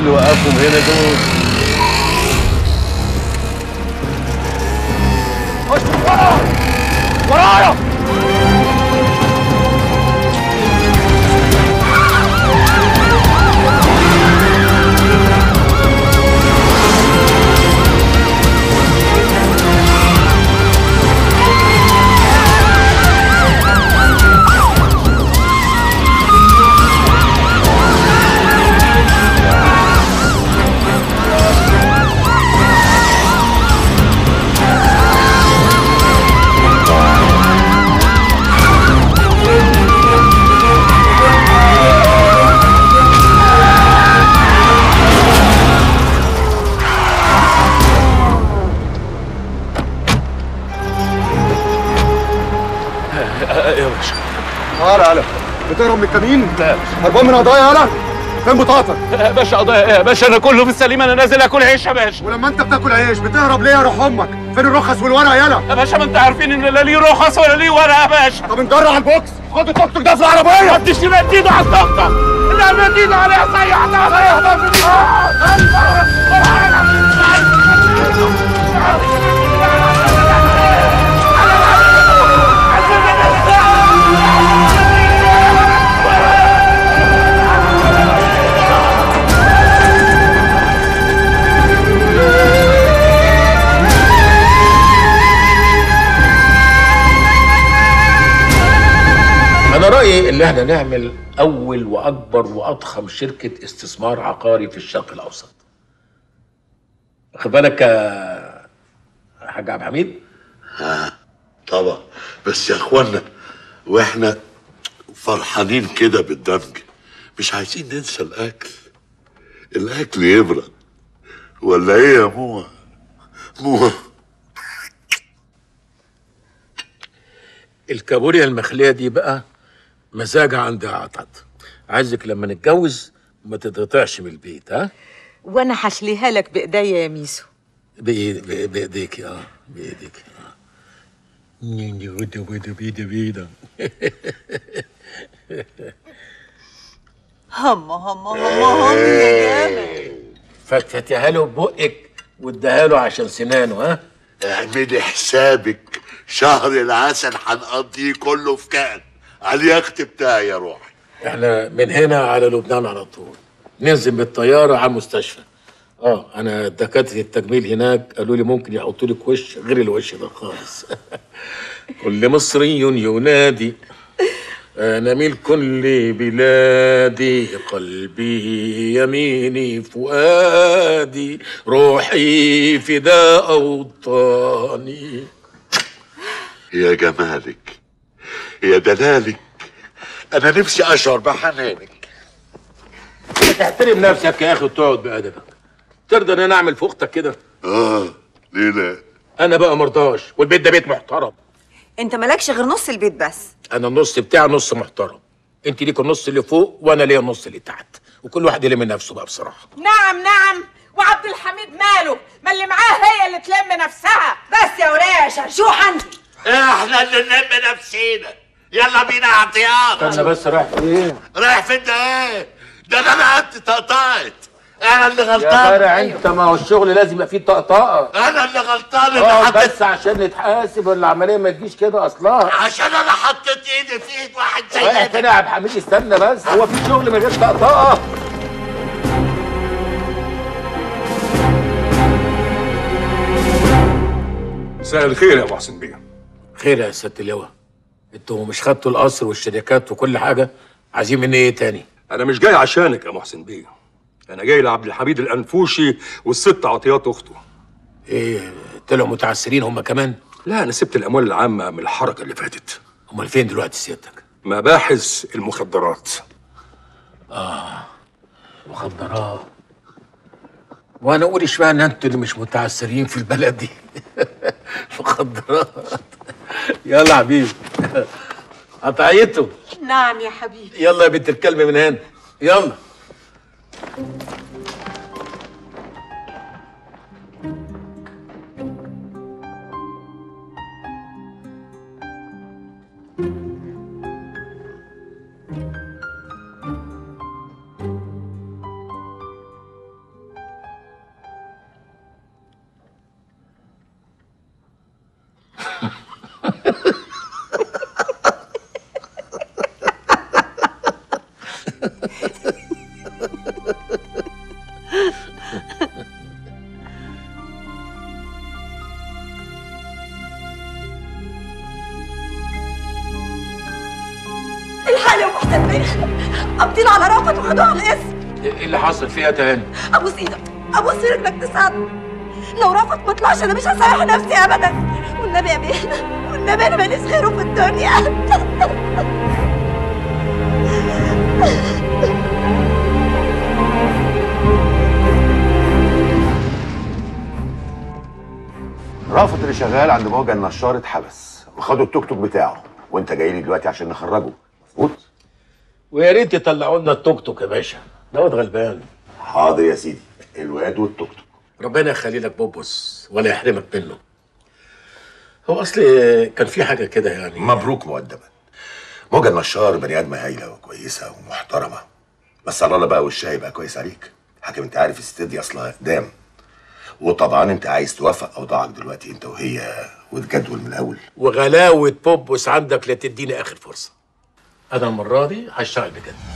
اللي وقفهم هنا دول خش ورا ورايا يا باشا تعالى يالا بتهرب من الكمين لا يا باشا هربان من قضايا يالا فين بطاقتك يا باشا قضايا ايه يا باشا انا كله في السليم انا نازل اكل عيش يا باشا ولما انت بتاكل عيش بتهرب ليه يا روح امك فين الرخص والورق يالا يا باشا ما انت عارفين ان لا ليه رخص ولا ليه ورقه يا باشا طب نجرع على البوكس خد التوك توك ده في العربيه ما تديش مد ايده على الضغطه لا مد ايده عليها صيح أنا رأيي إن إحنا نعمل أول وأكبر وأضخم شركة استثمار عقاري في الشرق الأوسط. واخد بالك يا حاج عبد الحميد؟ طبعا بس يا اخوانا واحنا فرحانين كده بالدمج مش عايزين ننسى الاكل الاكل يبرد ولا ايه يا موه موه الكابوريا المخلية دي بقى مزاجها عند عطد. عايزك لما نتجوز ما تتقطعش من البيت ها؟ وانا هشليها لك بايديا يا ميسو بإيد- بإيد- بإيديك اه بإيديك اه. نيني ودا ودا بيدا بيدا. هم هم هم هم يا جامد فتفتيها له ببقك واديها له عشان سنانه ها؟ اعملي حسابك شهر العسل هنقضيه كله في كان على اليخت بتاعي يا روحي احنا من هنا على لبنان على طول ننزل بالطياره على المستشفى اه انا دكاتره التجميل هناك قالوا لي ممكن يحطوا لك وش غير الوش ده خالص كل مصري ينادي انا من كل بلادي قلبي يميني فؤادي روحي فداء اوطاني يا جمالك يا دلالك انا نفسي اشعر بحنانك تحترم نفسك يا اخي وتقعد بادبك ترضى ان انا اعمل في اختك كده اه ليه لا انا بقى مرضاش والبيت ده بيت محترم انت مالكش غير نص البيت بس انا النص بتاعي نص محترم انت ليك النص اللي فوق وانا ليا النص اللي تحت وكل واحد يلم نفسه بقى بصراحه نعم نعم وعبد الحميد ماله ما اللي معاه هي اللي تلم نفسها بس يا وليه شرشوح انت احنا اللي نلم نفسينا يلا بينا يا عطيان استنى بس رايح فين رايح فين ده ايه ده انا نقدت طقطقت انا اللي يا غلطان فرع انت ما هو الشغل لازم يبقى فيه طقطقه انا اللي غلطان اللي اه حطيت بس عشان نتحاسب العمليه ما تجيش كده اصلا عشان انا حطيت ايدي في ايد واحد رايح زي فين يا عبد الحميد استنى بس هو في شغل من غير طقطقه مساء الخير يا محسن بيه خير يا سياده اللواء انتوا مش خدتوا القصر والشركات وكل حاجه عايزين مني ايه تاني انا مش جاي عشانك يا محسن بيه انا جاي لعبد الحميد الانفوشي والست عطيات اخته ايه طلعوا متعسرين هم كمان لا انا سبت الاموال العامه من الحركه اللي فاتت امال فين دلوقتي سيادتك مباحث المخدرات مخدرات وانا اقول اشمعنى انتوا اللي مش متعسرين في البلد دي مخدرات يلا يا حبيبي قطعيته نعم يا حبيبي يلا يا بنت الكلب من هنا يلا الحال يا محسن بيه قابضين على رأفت وخدوه على الاسم ايه اللي حصل فيها تاني ابوس ايدك ابوس رجلك تساعدني لو رأفت ما طلعش انا مش هسامح نفسي ابدا والنبي يا بيه والنبي انا ماليش غيره في الدنيا رافض اللي شغال عند موجة النشار اتحبس وخدوا التوك توك بتاعه وانت جاي لي دلوقتي عشان نخرجه مظبوط ويا ريت يطلعوا لنا التوك توك يا باشا دوت غلبان حاضر يا سيدي الواد والتوك توك ربنا يخلي لك بوبوس ولا يحرمك منه هو اصل كان في حاجه كده يعني مبروك مقدما موجة النشار بني ادمه هايله وكويسه ومحترمه بس على الله بقى وشها يبقى كويس عليك حاكم انت عارف الست دي اصلها اقدام وطبعا انت عايز توفق اوضاعك دلوقتي انت وهي وتجدول من الاول وغلاوه بوبوس عندك لا تديني اخر فرصه انا المره دي هشتغل بجد